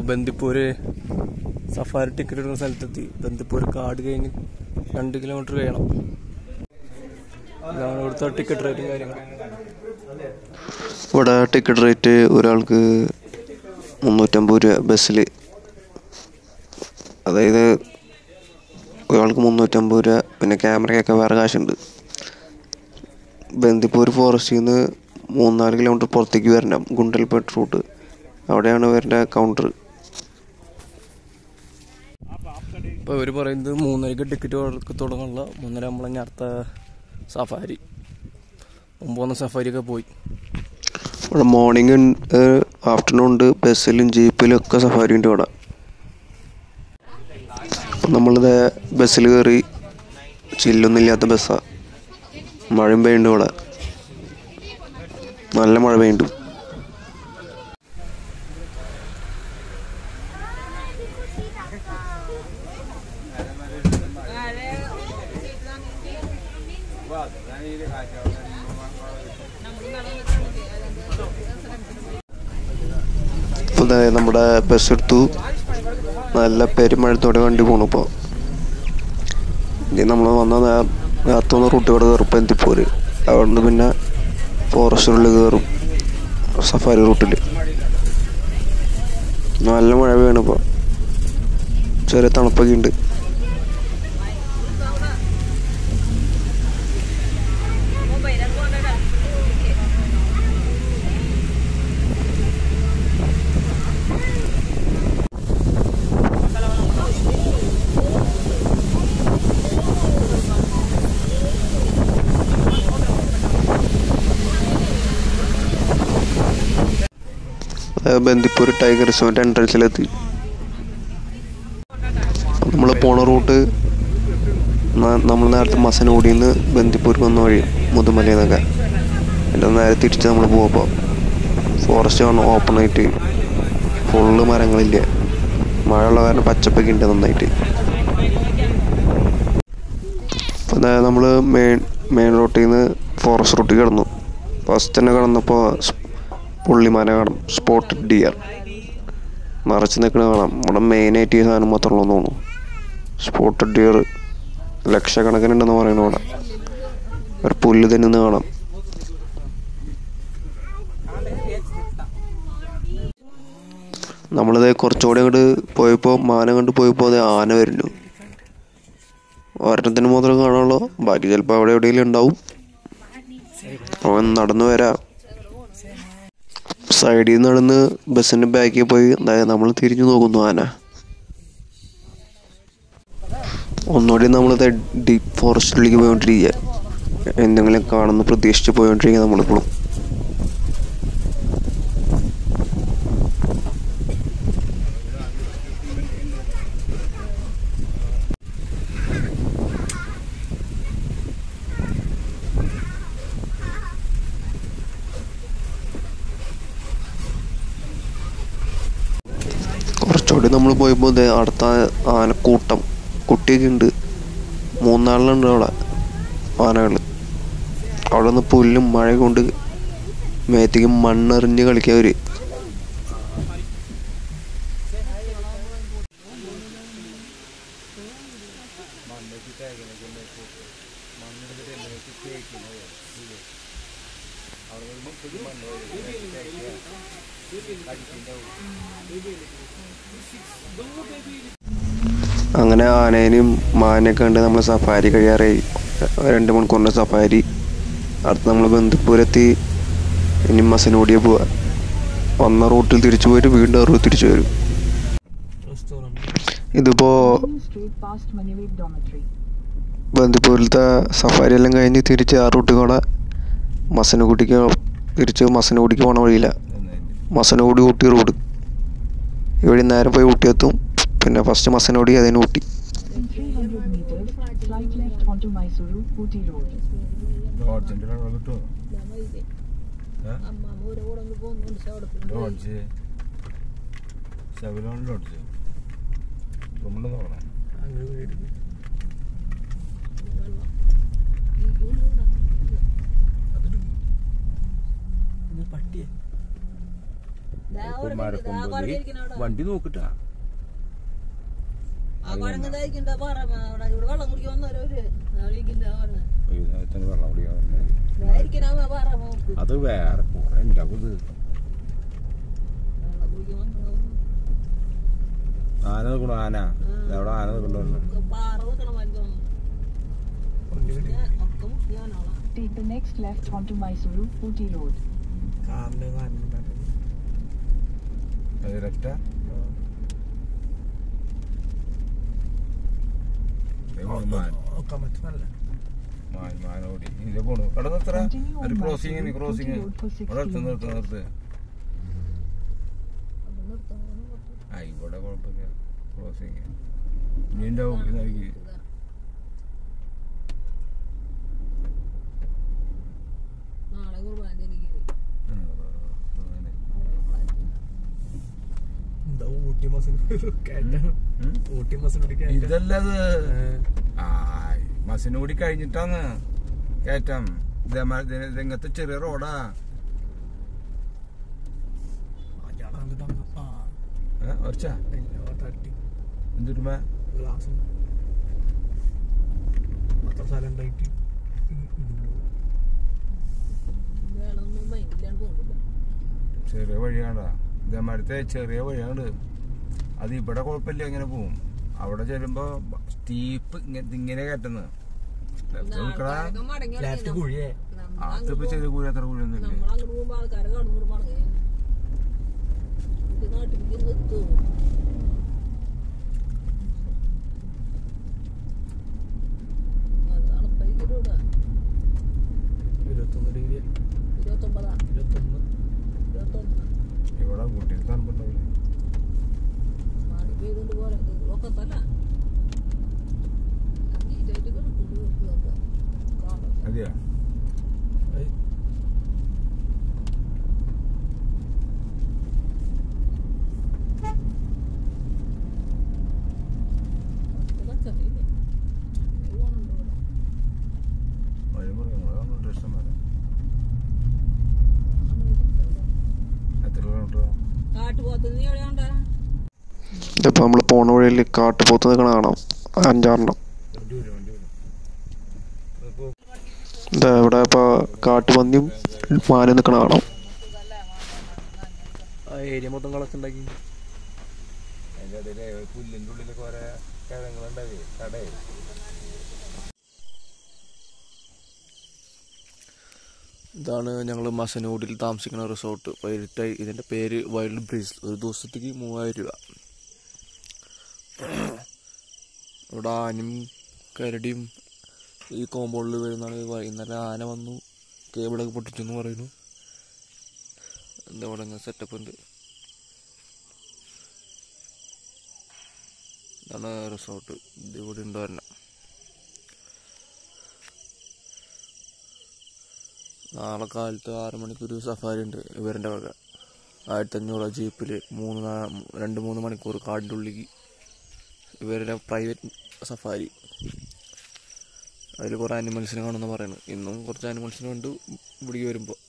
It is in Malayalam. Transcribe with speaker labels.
Speaker 1: ബന്ദിപ്പൂര് സഫാരി ടിക്കറ്റ് എടുക്കുന്ന സ്ഥലത്തെത്തി ബന്ദിപ്പൂർ കാട് കഴിഞ്ഞ് രണ്ട് കിലോമീറ്റർ കഴിയണം ഇതാണ് ഇവിടുത്തെ ടിക്കറ്റ് റേറ്റും കാര്യങ്ങളും
Speaker 2: ഇവിടെ ടിക്കറ്റ് റേറ്റ് ഒരാൾക്ക് മുന്നൂറ്റമ്പത് രൂപ ബസ്സിൽ അതായത് ഒരാൾക്ക് മുന്നൂറ്റമ്പത് രൂപ പിന്നെ ക്യാമറയൊക്കെ വേറെ കാശുണ്ട് ബന്ദിപ്പൂർ ഫോറസ്റ്റിൽ നിന്ന് മൂന്നാല് കിലോമീറ്റർ പുറത്തേക്ക് വരണം ഗുണ്ടൽപേട്ട് റൂട്ട് അവിടെയാണ് ഇവരുടെ കൗണ്ടർ
Speaker 1: ഇപ്പോൾ ഇവർ പറയുന്നത് മൂന്നരക്ക് ടിക്കറ്റ് തുടങ്ങുള്ള മൂന്നര ആകുമ്പോൾ അടുത്ത സഫാരി മുമ്പ് വന്ന സഫാരിയൊക്കെ പോയി
Speaker 2: ഇവിടെ മോർണിംഗ് ആഫ്റ്റർനൂൺ ഉണ്ട് ബസ്സിലും ജീപ്പിലും ഒക്കെ സഫാരി ഉണ്ട് ഇവിടെ അപ്പം നമ്മളിത് ബസ്സിൽ കയറി ചില്ലൊന്നും ഇല്ലാത്ത ബസ്സാണ് മഴയും പെയ്യുന്നുണ്ട് ഇവിടെ നല്ല മഴ പെയ്യുന്നുണ്ട് ഇപ്പോൾ ദേ നമ്മുടെ ബസ് എടുത്തു നല്ല പെരുമഴത്തോടെ വണ്ടി പോണു ഇപ്പോൾ ഇനി നമ്മൾ വന്ന നേ- നേരത്തെ വന്ന റൂട്ട് കൂടെ കയറും ബന്ദിപ്പൂര് അതുകൊണ്ട് പിന്നെ ഫോറസ്റ്റിനുള്ളിൽ കയറും സഫാരി റൂട്ടിൽ നല്ല മഴ പെയ്യണം ഇപ്പോൾ ചെറിയ തണുപ്പൊക്കെ ഉണ്ട് അതായത് ബന്ദിപ്പൂർ ടൈഗർ റിസോർട്ട് എൻട്രൻസിലെത്തി നമ്മൾ പോണ റൂട്ട് നമ്മൾ നേരത്തെ മസനോടിയിൽ നിന്ന് ബന്ദിപ്പൂർക്ക് വന്ന വഴി മുതുമലയിൽ നിന്നൊക്കെ എൻ്റെ നേരെ തിരിച്ച് നമ്മൾ പോകുമ്പോൾ ഫോറസ്റ്റ് കാണും ഓപ്പൺ ആയിട്ട് ഫുള്ള് മരങ്ങളില്ല മഴയുള്ള കാരണം പച്ചപ്പൊക്കെ ഉണ്ട് നന്നായിട്ട് അപ്പം നമ്മൾ മെയിൻ മെയിൻ റൂട്ടിൽ നിന്ന് ഫോറസ്റ്റ് റൂട്ടിൽ കിടന്നു ഫസ്റ്റ് തന്നെ കിടന്നപ്പോൾ പുള്ളിമാനെ കാണും സ്പോട്ടഡ് ഡിയർ നിറച്ച് നിൽക്കണ കാണാം ഇവിടെ മെയിനായിട്ട് ഈ സാധനം മാത്രമേ ഉള്ളൂ തോന്നുന്നു സ്പോട്ടഡ് ഡിയർ ലക്ഷക്കണക്കിനുണ്ടെന്ന് പറയുന്നു ഇവിടെ ഒരു പുല്ല് തിന്നുന്ന കാണാം നമ്മളിത് കുറച്ചുകൂടി അങ്ങോട്ട് പോയപ്പോൾ മാനം കണ്ട് പോയപ്പോൾ അത് ആന വരുന്നു ഒരെണ്ണത്തിന് മാത്രമേ കാണുള്ളൂ ബാക്കി ചിലപ്പോൾ അവിടെ എവിടെയെങ്കിലും ഉണ്ടാവും അവൻ നടന്നു വരാം സൈഡിൽ നിന്ന് നടന്ന് ബസ്സിൻ്റെ ബാക്കിൽ പോയി അതായത് നമ്മൾ തിരിഞ്ഞു നോക്കുന്നു ആന ഒന്നുകൂടി നമ്മളിത് ഡീപ്പ് ഫോറസ്റ്റിലേക്ക് പോയിക്കൊണ്ടിരിക്കുക എന്തെങ്കിലും കാണുന്ന പ്രതീക്ഷിച്ച് പോയിക്കൊണ്ടിരിക്കുക നമ്മളിപ്പോഴും കുറച്ചുകൂടി നമ്മൾ പോയപ്പോൾ ദേ അടുത്ത ആനക്കൂട്ടം കുട്ടിയൊക്കെ ഉണ്ട് മൂന്നാളുണ്ട് അവിടെ ആനകൾ അവിടെ നിന്ന് പുല്ലും മഴ കൊണ്ട് മേത്തേക്ക് മണ്ണെറിഞ്ഞ് കളിക്കുക അവര് അങ്ങനെ ആനേനെയും മാനെയൊക്കെ കണ്ട് നമ്മൾ സഫാരി കഴിയാറായി രണ്ട് മണിക്കൂറിൻ്റെ സഫാരി അടുത്ത് നമ്മൾ ബന്ദിപ്പൂരെത്തി ഇനി മസനോടിയെ പോവാ വന്ന റൂട്ടിൽ തിരിച്ചു പോയിട്ട് വീണ്ടും ആ റൂട്ട് തിരിച്ചു വരും ഇതിപ്പോൾ
Speaker 3: Street past Manivid Dormitory.
Speaker 2: ബന്ദിപ്പൂരിലത്തെ സഫാരി എല്ലാം കഴിഞ്ഞ് തിരിച്ച് ആ റൂട്ടിൽ കൂടെ മസനഗുഡിക്ക് തിരിച്ച് മസനഗുഡിക്ക് പോണ വഴിയില്ല മസനഗുഡി ഊട്ടി റോഡ് ഇവിടെ നേരെ പോയി ഊട്ടി എത്തും പിന്നെ ഫസ്റ്റ് മസനഗുഡി അതിന് Ooty
Speaker 3: In 300 meters, slight left onto Mysuru, Ooty Road.
Speaker 4: ലോഡ്ജിന്റെ വെള്ളം കിട്ടുമോ ലോഡ്ജ് ശബരിമല ലോഡ്ജ് റൂമിൽ നോക്കണം മരക്കൊമ്പ് വണ്ടി നോക്കിട്ടാ
Speaker 5: ആ കുരങ്ങതായിരിക്കണ്ട പറ അവിടെ ഇവിടെ വെള്ളം കുടിക്കാൻ വന്നവരൊരു ആയിരിക്കില്ല പറഞ്ഞ
Speaker 4: വൈകുന്നേരത്തിന് വെള്ളം കുടിക്കാൻ വന്നത്.
Speaker 5: ആയിരിക്കണ പറ നോക്ക്
Speaker 4: അത് വേറെ കുറെ ഉണ്ടാവും ഇത്
Speaker 5: വെള്ളം കുടിക്കാൻ വന്നവർ
Speaker 4: ആന നിൽക്കണു ആന അവിടെ ആന നിൽക്കണ്ടോ
Speaker 5: പാറ നിൽക്കണം വലുതാണ് ഒക്കെ മുക്കിയാനാളാ
Speaker 3: Take the next left onto Mysuru, Ooty Road.
Speaker 4: അത് ലെഫ്റ്റ മാൻ മാനോടി ഇതിലെ പോണു അവിടെ നിർത്തറ ഒരു ക്രോസിങ് ക്രോസിങ് അവിടെ നിർത്ത് നിർത്ത് നിർത്ത് ആ ഇവിടെ കുഴപ്പമില്ല ക്രോസിങ് ഇനി ഉണ്ടാവും ഇത് നൽകി
Speaker 5: നാളെ കുർബാന ജനിക്കുന്നത്
Speaker 4: ഇതല്ലത് ആ മസിനൂടി കഴിഞ്ഞിട്ടാണ് കയറ്റം ഇതേമാ- ഇത് രംഗത്ത് ചെറിയ റോഡാ ഏ, ഒരച്ച എന്തുരുമ
Speaker 5: വേളൊന്നും മൈൻഡില്ലാണ്ട് പോകുന്നില്ല
Speaker 4: ചെറിയ വഴിയാണ്ടാ ഇതേമാരത്തെ ചെറിയ വഴിയാണ് അത് ഇവിടെ കുഴപ്പമില്ല ഇങ്ങനെ പോവും അവിടെ ചെല്ലുമ്പോ സ്റ്റീപ്പ് ഇങ്ങനെ ഇങ്ങനെ കയറ്റുന്നത്
Speaker 5: ആൾക്കാരൊക്കെ മടങ്ങി ഇറങ്ങി. നമ്മ-
Speaker 4: അതിപ്പോ ചെറിയ കൂലി അത്ര കൂലിയൊന്നും ഇല്ല
Speaker 5: നമ്മളങ്ങോട്ട് പോകുമ്പോ ആൾക്കാരെ കാണുമ്പോൾ മടങ്ങി ഇത് നാട്ടിലേക്ക് നിർത്തും അതാണ് ഇപ്പൊ ഇതിലൂടെ ഇരുപത്തൊമ്പതാ ഇരുപത്തൊന്ന്
Speaker 4: ഇവിടെ കൂട്ടിയിൽ തണുപ്പുണ്ടാവില്ല
Speaker 5: മാറി പെയ്തുകൊണ്ട് പോലെ ഒക്കത്തല്ല നീറ്റായിട്ട് കിടക്കുന്നു ഇതൊക്കെ. കാണാം
Speaker 4: അതെയാ
Speaker 5: ഇതൊക്കെ ഇല്ലേ? ഇത് പോണുണ്ട് ഇവിടെ.
Speaker 4: വഴി പറയുന്നത് ഇഷ്ടംപോലെ എത്ര കിലോമീറ്റർ
Speaker 5: കാട്ടുപോത്ത് നീ എവിടെ ഉണ്ടാ
Speaker 2: ഇതിപ്പോൾ നമ്മൾ പോണ വഴിയിൽ കാട്ടുപോത്ത് നിൽക്കണ കാണാം അഞ്ചാറെണ്ണം
Speaker 4: വണ്ടി വരും വണ്ടി വരും
Speaker 2: ഇതാ ഇവിടെ ഇപ്പോൾ കാട്ടുപന്നിയും മാനും നിൽക്കണ കാണാം
Speaker 1: ആ ഏരിയ മൊത്തം കളച്ചുണ്ടാക്കി
Speaker 4: അതിന്റെ ഇടയില് പുല്ലിന്റെ ഉള്ളിൽ കുറെ കിഴങ്ങളുണ്ടാവേ കടേ
Speaker 1: ഇതാണ് ഞങ്ങൾ മസനൂടിൽ താമസിക്കുന്ന റിസോർട്ട് പൈരട്ടായി ഇതിൻ്റെ പേര് വൈൽഡ് ബ്രീസ് ഒരു ദിവസത്തേക്ക് മൂവായിരം രൂപ ഇവിടെ ആനയും കരടിയും ഈ കോമ്പൗണ്ടിൽ വരുന്നതാണ് വൈകുന്നേരം ആന വന്നു കേബിളൊക്കെ പൊട്ടിച്ചു എന്ന് പറയുന്നു എന്താ ഇവിടെ ഇങ്ങനെ സെറ്റപ്പ് ഉണ്ട് ഇതാണ് റിസോർട്ട് ഇത് ഇവിടെ ഉണ്ട് വരണം നാളെ കാലത്ത് ആറ് മണിക്കൊരു സഫാരി ഉണ്ട് ഇവരുടെ വക ആയിരത്തഞ്ഞൂറ് ജീപ്പിൽ മൂന്ന് നാ- രണ്ട് മൂന്ന് മണിക്കൂർ കാടിൻ്റെ ഉള്ളിലേക്ക് ഇവരുടെ പ്രൈവറ്റ് സഫാരി അതിൽ കുറേ ആനിമൽസിനെ കാണുമെന്ന് പറയുന്നത് ഇന്നും കുറച്ച് ആനിമൽസിനെ കണ്ടു ഇവിടേക്ക് വരുമ്പോൾ